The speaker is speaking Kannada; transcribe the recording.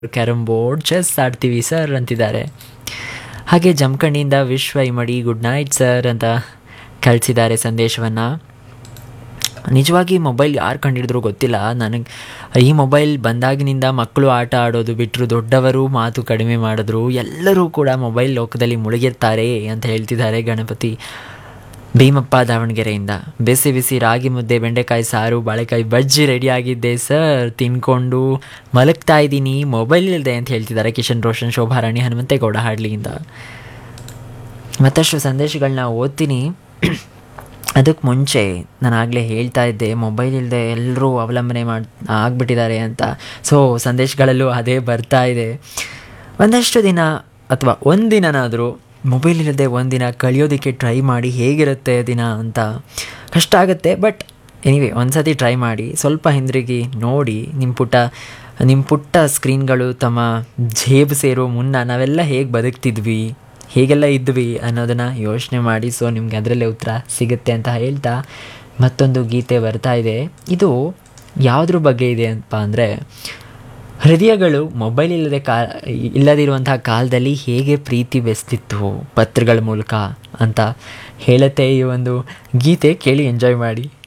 ಕ್ಯಾರಮ್ ಬೋರ್ಡ್ ಚೆಸ್ ಆಡ್ತೀವಿ ಸರ್ ಅಂತಿದ್ದಾರೆ ಹಾಗೆ ಜಮಖಂಡಿಯಿಂದ ವಿಶ್ವ ಇಮಡಿ ಗುಡ್ ನೈಟ್ ಸರ್ ಅಂತ ಕಳಿಸಿದ್ದಾರೆ ಸಂದೇಶವನ್ನು ನಿಜವಾಗಿ ಮೊಬೈಲ್ ಯಾರು ಕಂಡಿಡಿದ್ರು ಗೊತ್ತಿಲ್ಲ ನನಗೆ ಈ ಮೊಬೈಲ್ ಬಂದಾಗಿನಿಂದ ಮಕ್ಕಳು ಆಟ ಆಡೋದು ಬಿಟ್ಟರು ದೊಡ್ಡವರು ಮಾತು ಕಡಿಮೆ ಮಾಡಿದ್ರು ಎಲ್ಲರೂ ಕೂಡ ಮೊಬೈಲ್ ಲೋಕದಲ್ಲಿ ಮುಳುಗಿರ್ತಾರೆ ಅಂತ ಹೇಳ್ತಿದ್ದಾರೆ ಗಣಪತಿ ಭೀಮಪ್ಪ ದಾವಣಗೆರೆಯಿಂದ ಬಿಸಿ ಬಿಸಿ ರಾಗಿ ಮುದ್ದೆ ಬೆಂಡೆಕಾಯಿ ಸಾರು ಬಾಳೆಕಾಯಿ ಬಜ್ಜಿ ರೆಡಿ ಆಗಿದ್ದೆ ಸರ್ ತಿನ್ಕೊಂಡು ಮಲಗ್ತಾ ಇದ್ದೀನಿ ಮೊಬೈಲ್ ಇಲ್ಲದೆ ಅಂತ ಹೇಳ್ತಿದ್ದಾರೆ ಕಿಶನ್ ರೋಷನ್ ಶೋಭಾರಾಣಿ ಹನುಮಂತೇಗೌಡ ಹಾಡ್ಲಿಯಿಂದ ಮತ್ತಷ್ಟು ಸಂದೇಶಗಳನ್ನ ಓದ್ತೀನಿ ಅದಕ್ಕೆ ಮುಂಚೆ ನಾನು ಆಗಲೇ ಹೇಳ್ತಾ ಇದ್ದೆ ಮೊಬೈಲ್ ಇಲ್ಲದೆ ಎಲ್ಲರೂ ಅವಲಂಬನೆ ಮಾಡಿ ಆಗಿಬಿಟ್ಟಿದ್ದಾರೆ ಅಂತ ಸೊ ಸಂದೇಶಗಳಲ್ಲೂ ಅದೇ ಬರ್ತಾ ಇದೆ ಒಂದಷ್ಟು ದಿನ ಅಥವಾ ಒಂದಿನನಾದರೂ ಮೊಬೈಲ್ ಇಲ್ಲದೆ ಒಂದಿನ ಕಳಿಯೋದಕ್ಕೆ ಟ್ರೈ ಮಾಡಿ ಹೇಗಿರುತ್ತೆ ದಿನ ಅಂತ ಕಷ್ಟ ಆಗುತ್ತೆ ಬಟ್ ಎನಿವೆ ಒಂದು ಸತಿ ಟ್ರೈ ಮಾಡಿ ಸ್ವಲ್ಪ ಹಿಂದಿರುಗಿ ನೋಡಿ ನಿಮ್ಮ ಪುಟ್ಟ ನಿಮ್ಮ ಪುಟ್ಟ ಸ್ಕ್ರೀನ್ಗಳು ತಮ್ಮ ಜೇಬು ಸೇರೋ ಮುನ್ನ ನಾವೆಲ್ಲ ಹೇಗೆ ಬದುಕ್ತಿದ್ವಿ ಹೇಗೆಲ್ಲ ಇದ್ವಿ ಅನ್ನೋದನ್ನು ಯೋಚನೆ ಮಾಡಿ ಸೊ ನಿಮ್ಗೆ ಅದರಲ್ಲೇ ಉತ್ತರ ಸಿಗುತ್ತೆ ಅಂತ ಹೇಳ್ತಾ ಮತ್ತೊಂದು ಗೀತೆ ಬರ್ತಾ ಇದೆ ಇದು ಯಾವುದ್ರ ಬಗ್ಗೆ ಇದೆ ಅಂತ ಅಂದರೆ ಹೃದಯಗಳು ಮೊಬೈಲ್ ಇಲ್ಲದೆ ಕಾ ಇಲ್ಲದಿರುವಂತಹ ಕಾಲದಲ್ಲಿ ಹೇಗೆ ಪ್ರೀತಿ ಬೆಸ್ತಿತ್ತು ಪತ್ರಗಳ ಮೂಲಕ ಅಂತ ಹೇಳುತ್ತೆ ಈ ಒಂದು ಗೀತೆ ಕೇಳಿ ಎಂಜಾಯ್ ಮಾಡಿ